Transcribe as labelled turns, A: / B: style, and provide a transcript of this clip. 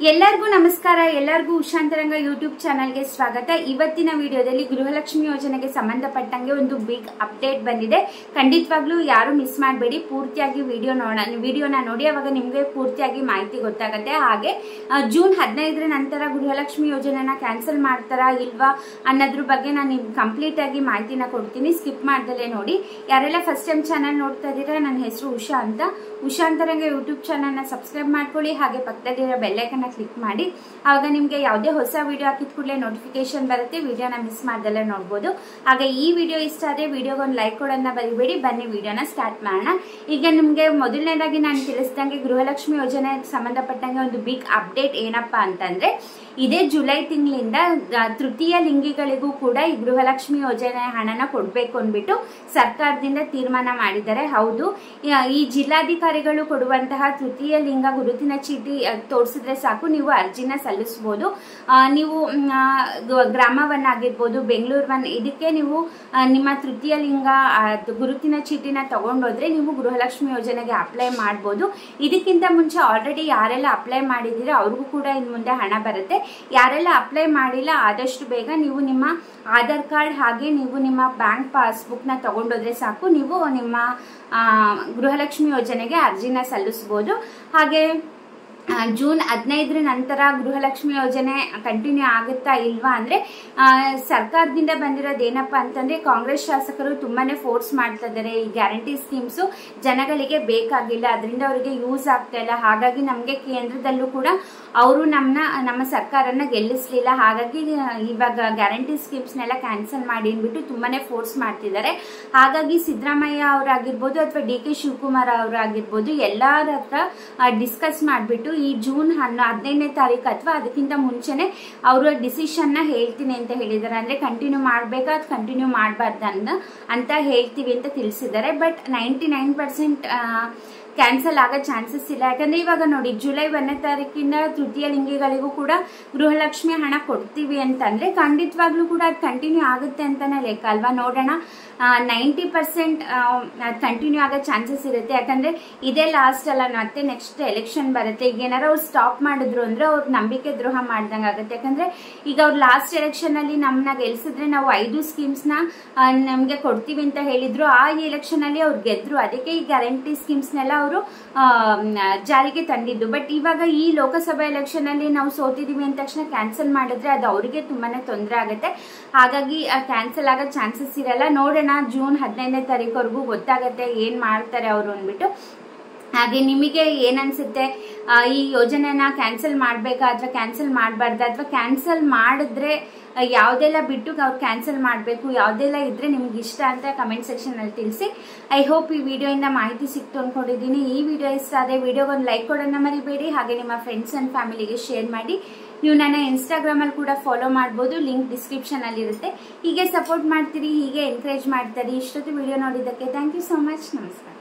A: ಎಲ್ಲರಿಗೂ ನಮಸ್ಕಾರ ಎಲ್ಲರಿಗೂ ಉಷಾಂತರಂಗ ಯೂಟ್ಯೂಬ್ ಚಾನಲ್ಗೆ ಸ್ವಾಗತ ಇವತ್ತಿನ ವಿಡಿಯೋದಲ್ಲಿ ಗೃಹಲಕ್ಷ್ಮಿ ಯೋಜನೆಗೆ ಸಂಬಂಧಪಟ್ಟಂಗೆ ಒಂದು ಬಿಗ್ ಅಪ್ಡೇಟ್ ಬಂದಿದೆ ಖಂಡಿತವಾಗ್ಲೂ ಯಾರು ಮಿಸ್ ಮಾಡಬೇಡಿ ಪೂರ್ತಿಯಾಗಿ ವಿಡಿಯೋ ನೋಡ ವಿಡಿಯೋನ ನೋಡಿ ಅವಾಗ ನಿಮಗೆ ಪೂರ್ತಿಯಾಗಿ ಮಾಹಿತಿ ಗೊತ್ತಾಗುತ್ತೆ ಹಾಗೆ ಆ, ಜೂನ್ ಹದಿನೈದರ ನಂತರ ಗೃಹಲಕ್ಷ್ಮಿ ಯೋಜನೆನ ಕ್ಯಾನ್ಸಲ್ ಮಾಡ್ತಾರಾ ಇಲ್ವಾ ಅನ್ನೋದ್ರ ಬಗ್ಗೆ ನಾನು ನಿಮ್ಗೆ ಕಂಪ್ಲೀಟ್ ಆಗಿ ಮಾಹಿತಿನ ಕೊಡ್ತೀನಿ ಸ್ಕಿಪ್ ಮಾಡ್ದಲೇ ನೋಡಿ ಯಾರೆಲ್ಲ ಫಸ್ಟ್ ಟೈಮ್ ಚಾನಲ್ ನೋಡ್ತಾ ಇದ್ದೀರಾ ನನ್ನ ಹೆಸರು ಉಷಾ ಅಂತ ಉಷಾಂತರಂಗ ಯೂಟ್ಯೂಬ್ ಚಾನಲ್ನ ಸಬ್ಸ್ಕ್ರೈಬ್ ಮಾಡ್ಕೊಳ್ಳಿ ಹಾಗೆ ಪಕ್ಕದಲ್ಲಿರೋ ಬೆಲ್ಲೈಕನ್ನ ಕ್ಲಿಕ್ ಮಾಡಿ ಆವಾಗ ನಿಮಗೆ ಯಾವುದೇ ಹೊಸ ವಿಡಿಯೋ ಹಾಕಿದ ಕೂಡಲೇ ನೋಟಿಫಿಕೇಶನ್ ಬರುತ್ತೆ ವಿಡಿಯೋನ ಮಿಸ್ ಮಾಡ್ದಲ್ಲೇ ನೋಡ್ಬೋದು ಹಾಗೆ ಈ ವಿಡಿಯೋ ಇಷ್ಟ ಆದರೆ ವಿಡಿಯೋಗೆ ಒಂದು ಲೈಕ್ ಕೊಡೋದನ್ನ ಬರಿಬೇಡಿ ಬನ್ನಿ ವಿಡಿಯೋನ ಸ್ಟಾರ್ಟ್ ಮಾಡೋಣ ಈಗ ನಿಮಗೆ ಮೊದಲನೇದಾಗಿ ನಾನು ತಿಳಿಸಿದಂಗೆ ಗೃಹಲಕ್ಷ್ಮಿ ಯೋಜನೆ ಸಂಬಂಧಪಟ್ಟಂಗೆ ಒಂದು ಬಿಗ್ ಅಪ್ಡೇಟ್ ಏನಪ್ಪಾ ಅಂತಂದ್ರೆ ಇದೇ ಜುಲೈ ತಿಂಗಳಿಂದ ತೃತೀಯ ಲಿಂಗಿಗಳಿಗೂ ಕೂಡ ಈ ಗೃಹಲಕ್ಷ್ಮಿ ಯೋಜನೆ ಹಣನ ಕೊಡಬೇಕು ಅಂದ್ಬಿಟ್ಟು ಸರ್ಕಾರದಿಂದ ತೀರ್ಮಾನ ಮಾಡಿದ್ದಾರೆ ಹೌದು ಈ- ಈ ಜಿಲ್ಲಾಧಿಕಾರಿಗಳು ಕೊಡುವಂತಹ ತೃತೀಯ ಲಿಂಗ ಗುರುತಿನ ಚೀಟಿ ಆ, ತೋರಿಸಿದ್ರೆ ಸಾಕು ನೀವು ಅರ್ಜಿನ ಸಲ್ಲಿಸಬಹುದು ಆ, ನೀವು ಮ್, ಆ, ಗ- ಗ್ರಾಮವನ್ನಾಗಿರ್ಬೋದು ಬೆಂಗಳೂರವನ್ನ ಇದಕ್ಕೆ ನೀವು ಆ, ನಿಮ್ಮ ತೃತೀಯ ಲಿಂಗ ಆ, ಅದು ಗುರುತಿನ ಚೀಟಿನ ತಗೊಂಡೋದ್ರೆ ನೀವು ಗೃಹಲಕ್ಷ್ಮಿ ಯೋಜನೆಗೆ ಅಪ್ಲೈ ಮಾಡ್ಬೋದು ಇದಕ್ಕಿಂತ ಮುಂಚೆ ಆಲ್ರೆಡಿ ಯಾರೆಲ್ಲ ಅಪ್ಲೈ ಮಾಡಿದ್ದೀರಾ ಅವ್ರಿಗೂ ಕೂಡ ಇನ್ನು ಮುಂದೆ ಹಣ ಬರುತ್ತೆ ಯಾರೆಲ್ಲ ಅಪ್ಲೈ ಮಾಡಿಲ್ಲ ಆದಷ್ಟು ಬೇಗ ನೀವು ನಿಮ್ಮ ಆಧಾರ್ ಕಾರ್ಡ್ ಹಾಗೆ ನೀವು ನಿಮ್ಮ ಬ್ಯಾಂಕ್ ಪಾಸ್ಬುಕ್ನ ತಗೊಂಡೋದ್ರೆ ಸಾಕು ನೀವು ನಿಮ್ಮ ಆ, ಗೃಹಲಕ್ಷ್ಮಿ ಯೋಜನೆಗೆ ಅರ್ಜಿನ ಸಲ್ಲಿಸ್ಬೋದು ಹಾಗೆ ಆ, ಜೂನ್ ಹದಿನೈದರ ನಂತರ ಗೃಹಲಕ್ಷ್ಮಿ ಯೋಜನೆ ಕಂಟಿನ್ಯೂ ಆಗುತ್ತಾ ಇಲ್ವಾ ಅಂದ್ರೆ ಆ, ಸರ್ಕಾರದಿಂದ ಬಂದಿರೋದು ಏನಪ್ಪ ಅಂತಂದ್ರೆ ಕಾಂಗ್ರೆಸ್ ಶಾಸಕರು ತುಂಬಾನೇ ಫೋರ್ಸ್ ಮಾಡ್ತಾ ಇದ್ದಾರೆ ಈ ಗ್ಯಾರಂಟಿ ಸ್ಕೀಮ್ಸ್ ಜನಗಳಿಗೆ ಬೇಕಾಗಿಲ್ಲ ಅದರಿಂದ ಅವರಿಗೆ ಯೂಸ್ ಆಗ್ತಾ ಇಲ್ಲ ಹಾಗಾಗಿ ನಮಗೆ ಕೇಂದ್ರದಲ್ಲೂ ಕೂಡ ಅವರು ನಮ್ಮನ್ನ ನಮ್ಮ ಸರ್ಕಾರನ ಗೆಲ್ಲಿಸ್ಲಿಲ್ಲ ಹಾಗಾಗಿ ಆ, ಇವಾಗ ಗ್ಯಾರಂಟಿ ಸ್ಕೀಮ್ಸ್ನೆಲ್ಲ ಕ್ಯಾನ್ಸಲ್ ಮಾಡಿ ಅಂದ್ಬಿಟ್ಟು ತುಂಬಾನೇ ಫೋರ್ಸ್ ಮಾಡ್ತಿದ್ದಾರೆ ಹಾಗಾಗಿ ಸಿದ್ದರಾಮಯ್ಯ ಅವರಾಗಿರ್ಬೋದು ಅಥವಾ ಡಿ ಕೆ ಶಿವಕುಮಾರ್ ಅವರಾಗಿರ್ಬೋದು ಎಲ್ಲರ ಹತ್ರ ಡಿಸ್ಕಸ್ ಮಾಡಿಬಿಟ್ಟು ಈ ಜೂನ್ ಹನ್ನ ಹದಿನೈದನೇ ತಾರೀಕು ಅಥವಾ ಅದಕ್ಕಿಂತ ಮುಂಚೆನೆ ಅವರ ಡಿಸಿಷನ್ ನ ಹೇಳ್ತೀನಿ ಅಂತ ಹೇಳಿದ್ದಾರೆ ಅಂದ್ರೆ ಕಂಟಿನ್ಯೂ ಮಾಡ್ಬೇಕಾ ಅದು ಕಂಟಿನ್ಯೂ ಮಾಡಬಾರ್ದು ಅಂತ ಹೇಳ್ತೀವಿ ಅಂತ ತಿಳಿಸಿದ್ದಾರೆ but ninety nine percent cancel ಆಗೋ ಚಾನ್ಸಸ್ ಇಲ್ಲ ಯಾಕಂದ್ರೆ ಇವಾಗ ನೋಡಿ ಜುಲೈ ಒಂದನೇ ತಾರೀಕಿಂದ ತೃತೀಯ ಲಿಂಗಿಗಳಿಗೂ ಕೂಡ ಗೃಹಲಕ್ಷ್ಮಿ ಹಣ ಕೊಡ್ತೀವಿ ಅಂತಂದ್ರೆ ಖಂಡಿತವಾಗ್ಲೂ ಕೂಡ ಅದು ಕಂಟಿನ್ಯೂ ಆಗುತ್ತೆ ಅಂತಾನೆ ಲೆಕ್ಕ ಅಲ್ವಾ ನೋಡೋಣ ನೈಂಟಿ ಪರ್ಸೆಂಟ್ ಕಂಟಿನ್ಯೂ ಆಗೋ ಚಾನ್ಸಸ್ ಇರುತ್ತೆ ಯಾಕಂದ್ರೆ ಇದೇ ಲಾಸ್ಟ್ ಅಲ್ಲ ಮತ್ತೆ ನೆಕ್ಸ್ಟ್ ಎಲೆಕ್ಷನ್ ಬರುತ್ತೆ ಈಗ ಏನಾರು ಅವ್ರು ಸ್ಟಾಪ್ ಮಾಡಿದ್ರು ಅಂದ್ರೆ ಅವ್ರ ನಂಬಿಕೆ ದ್ರೋಹ ಮಾಡ್ದಂಗೆ ಆಗುತ್ತೆ ಯಾಕಂದ್ರೆ ಈಗ ಅವ್ರು ಲಾಸ್ಟ್ ಎಲೆಕ್ಷನ್ ಅಲ್ಲಿ ನಮ್ಮನ್ನ ಗೆಲ್ಸಿದ್ರೆ ನಾವು ಐದು ಸ್ಕೀಮ್ಸ್ ನ ನಮ್ಗೆ ಕೊಡ್ತೀವಿ ಅಂತ ಹೇಳಿದ್ರು ಆ ಎಲೆಕ್ಷನ್ ಅಲ್ಲಿ ಅವ್ರು ಗೆದ್ರು ಅದಕ್ಕೆ ಈ ಗ್ಯಾರಂಟಿ ಸ್ಕೀಮ್ಸ್ ನೆಲ್ಲ ಅವರು ಜಾರಿಗೆ ತಂದಿದ್ದು ಬಟ್ ಇವಾಗ ಈ ಲೋಕಸಭಾ ಎಲೆಕ್ಷನ್ ಅಲ್ಲಿ ನಾವು ಸೋತಿದೀವಿ ಅಂದ ತಕ್ಷಣ ಕ್ಯಾನ್ಸಲ್ ಮಾಡಿದ್ರೆ ಅದು ಅವರಿಗೆ ತುಂಬಾನೇ ತೊಂದರೆ ಆಗುತ್ತೆ ಹಾಗಾಗಿ ಕ್ಯಾನ್ಸಲ್ ಆಗೋ ಚಾನ್ಸಸ್ ಇರಲ್ಲ ನೋಡೋಣ ಜೂನ್ ಹದಿನೈದನೇ ತಾರೀಕುವರೆಗೂ ಗೊತ್ತಾಗತ್ತೆ ಏನ್ ಮಾಡ್ತಾರೆ ಅವರು ಅಂದ್ಬಿಟ್ಟು ಹಾಗೆ ನಿಮಗೆ ಏನನ್ಸುತ್ತೆ ಆ, ಈ ಯೋಜನೆನ ಕ್ಯಾನ್ಸಲ್ ಮಾಡಬೇಕಾ ಅಥವಾ ಕ್ಯಾನ್ಸಲ್ ಮಾಡಬಾರ್ದ ಅಥವಾ ಕ್ಯಾನ್ಸಲ್ ಮಾಡಿದ್ರೆ ಆ, ಯಾವ್ದೆಲ್ಲ ಬಿಟ್ಟು ಅವ್ರು ಕ್ಯಾನ್ಸಲ್ ಮಾಡಬೇಕು ಯಾವ್ದೆಲ್ಲ ಇದ್ರೆ ನಿಮ್ಗೆ ಇಷ್ಟ ಅಂತ ಕಮೆಂಟ್ ಸೆಕ್ಷನ್ ಅಲ್ಲಿ ತಿಳಿಸಿ ಐ ಹೋಪ್ ಈ ವಿಡಿಯೋಯಿಂದ ಮಾಹಿತಿ ಸಿಕ್ತು ಅನ್ಕೊಂಡಿದ್ದೀನಿ ಈ ವಿಡಿಯೋ ಇಷ್ಟ ಆದರೆ ವಿಡಿಯೋಗೆ ಒಂದು ಲೈಕ್ ಕೊಡೋಣ ಮರಿಬೇಡಿ ಹಾಗೆ ನಿಮ್ಮ ಫ್ರೆಂಡ್ಸ್ ಅಂಡ್ ಫ್ಯಾಮಿಲಿಗೆ ಶೇರ್ ಮಾಡಿ ನೀವು ನನ್ನ ಇನ್ಸ್ಟಾಗ್ರಾಮ್ ಅಲ್ಲಿ ಕೂಡ ಫಾಲೋ ಮಾಡ್ಬೋದು ಲಿಂಕ್ ಡಿಸ್ಕ್ರಿಪ್ಷನ್ ಅಲ್ಲಿ ಇರುತ್ತೆ ಹೀಗೆ ಸಪೋರ್ಟ್ ಮಾಡ್ತೀರಿ ಹೀಗೆ ಎನ್ಕರೇಜ್ ಮಾಡ್ತಾರೆ ಇಷ್ಟೊತ್ತು ವಿಡಿಯೋ ನೋಡಿದ್ದಕ್ಕೆ ಥ್ಯಾಂಕ್ ಯು ಸೋ ಮಚ್ ನಮಸ್ಕಾರ